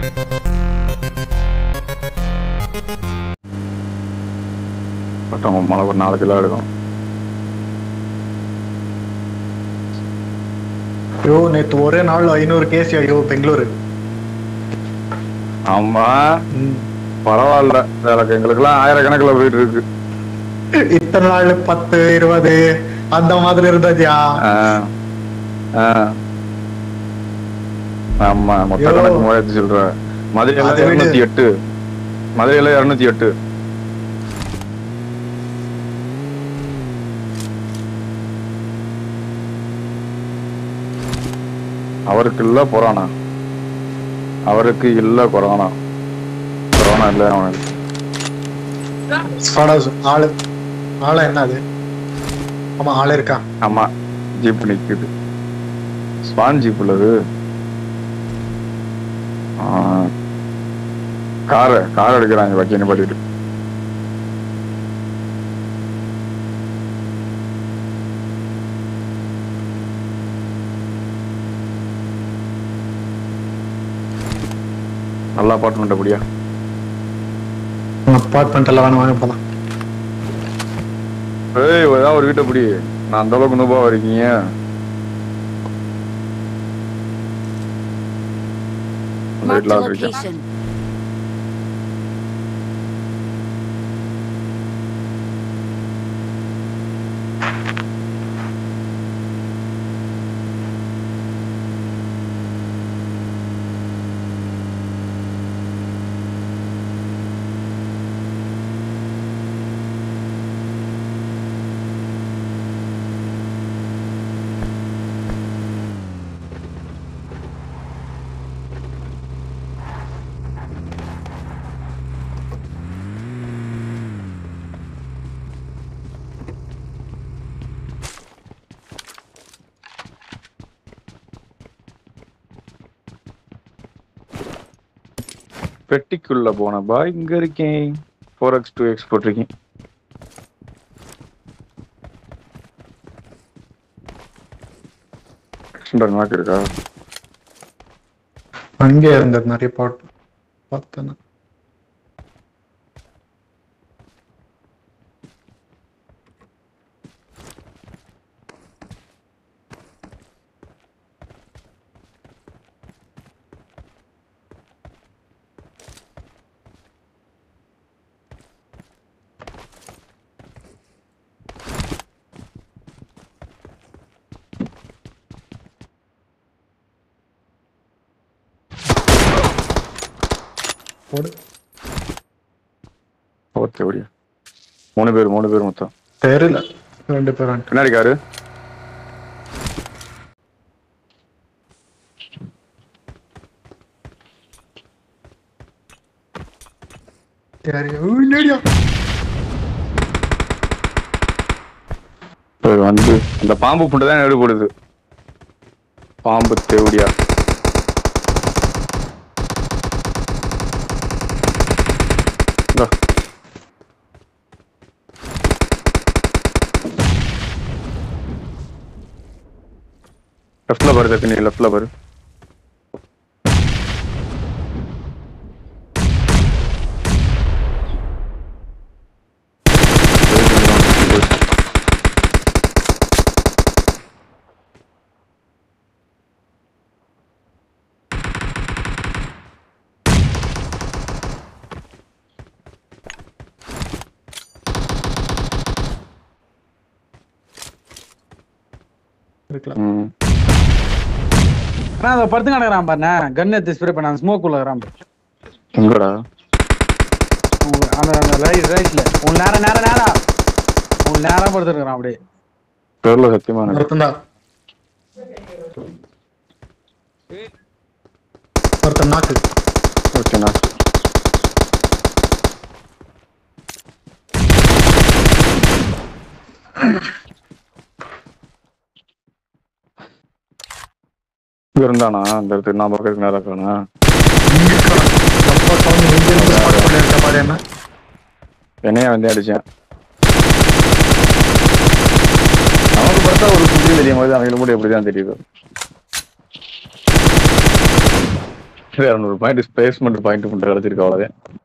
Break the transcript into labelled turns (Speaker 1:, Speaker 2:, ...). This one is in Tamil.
Speaker 1: பட்டம் மழை ஒரு நாலு கிலோ எடுக்கும்
Speaker 2: ஐயோ நேத்து ஒரே நாள் ஐநூறு கேஸ் ஐயோ பெங்களூரு
Speaker 1: ஆமா
Speaker 2: ம்.
Speaker 1: பரவாயில்ல எனக்கு எங்களுக்கெல்லாம் ஆயிரக்கணக்கில் போயிட்டு இருக்கு
Speaker 2: இத்தனை நாள் பத்து இருபது அந்த மாதிரி இருந்துச்சியா
Speaker 1: ஆ. ஆ. ஆமா மொத்த
Speaker 2: ஐயோ.
Speaker 1: கணக்கு மூவாயிரத்தி சொல்ற மதுரையில
Speaker 2: அதை விடு.
Speaker 1: இருநூத்தி எட்டு மதுரையில இருநூத்தி எட்டு அவருக்கு இல்ல கொரோனா அவருக்கு இல்ல கொரோனா கொரோனா இல்ல அவனுக்கு
Speaker 2: ஸ்குவாடாஸ் ஆளு ஆளா என்ன அது ஆமா ஆளு இருக்கா
Speaker 1: ஆமா ஜீப் நிக்குது ஸ்வான் ஜீப் உள்ளது காரை கார் எடுக்கிறாங்க வக்கி நிப்பாட்டிட்டு நல்லா அப்பார்ட்மெண்ட் அப்படியா
Speaker 2: அப்பார்ட்மெண்ட் எல்லாம் வேணும் வாங்க போலாம்
Speaker 1: ஏய் ஏதாவது ஒரு வீட்டை பிடி நான் அந்த அளவுக்கு நூபா இருக்கீங்க அந்த
Speaker 3: Marked
Speaker 1: வீட்டில்
Speaker 3: a
Speaker 1: வச்சிருக்கேன்
Speaker 3: location.
Speaker 1: பெட்டிக்குள்ள போன பா இங்க இருக்கேன் ஃபோர் எக்ஸ் டூ எக்ஸ் போட்டிருக்கேன் எக்ஸ்டெண்டர் நாக்கு இருக்கா
Speaker 2: அங்கே இருந்தது நிறைய பாட் பார்த்தேன் போடு
Speaker 1: ஓகே அப்படியா மூணு பேர் மூணு பேர் மொத்தம்
Speaker 2: தெரியல ரெண்டு பேரும் வந்துட்டு.
Speaker 1: பின்னாடி காரு
Speaker 2: யாரு? ஓ, இல்லையா?
Speaker 1: இப்ப வந்து அந்த பாம்பு புண்டு தான் ஈடுபடுது பாம்பு தேவடியா இந்தா. லெஃப்ட்ல பாரு தத்தினி லெஃப்ட்ல பாரு
Speaker 2: இருக்கலாம்
Speaker 1: ம்
Speaker 4: ஆனா அதை படுத்து கிடக்குறான் பாருண்ணே கன் எடுத்து ஸ்ப்ரே பண்ண அந்த ஸ்மோக் உள்ள இருக்கிறான் பாரு.
Speaker 1: எங்கடா
Speaker 4: உங்க- அந்த அந்த ரைட் ரைட்ல உன் நேரம் நேரம் நேரா உன் நேரம் படுத்துருக்கான் அப்படியே
Speaker 1: தெரியல சத்தியமா எனக்கு
Speaker 2: ஒருத்தன் தான் ஒருத்தன் நாக்கு
Speaker 1: ஓகேண்ணா இங்க இருந்தானா இந்த இடத்துக்கு நான் பக்கத்துக்கு நேரம் இருக்கானா
Speaker 2: இங்க இருக்கான். அப்பா சாமி, இங்க இருந்து spot பண்ணிருக்க பாரு என்ன
Speaker 1: என்னையா வந்து அடிச்சேன் நமக்கு பார்த்தா ஒரு சுற்றி தெரியும் போது அவங்களுக்கு மட்டும் எப்படிதான் தெரியுது இரநூறு பாயிண்ட் ஸ்பேஸ்மெண்ட் பாயிண்ட் மட்டும் கிடைச்சிருக்கு அவ்வளவுதான்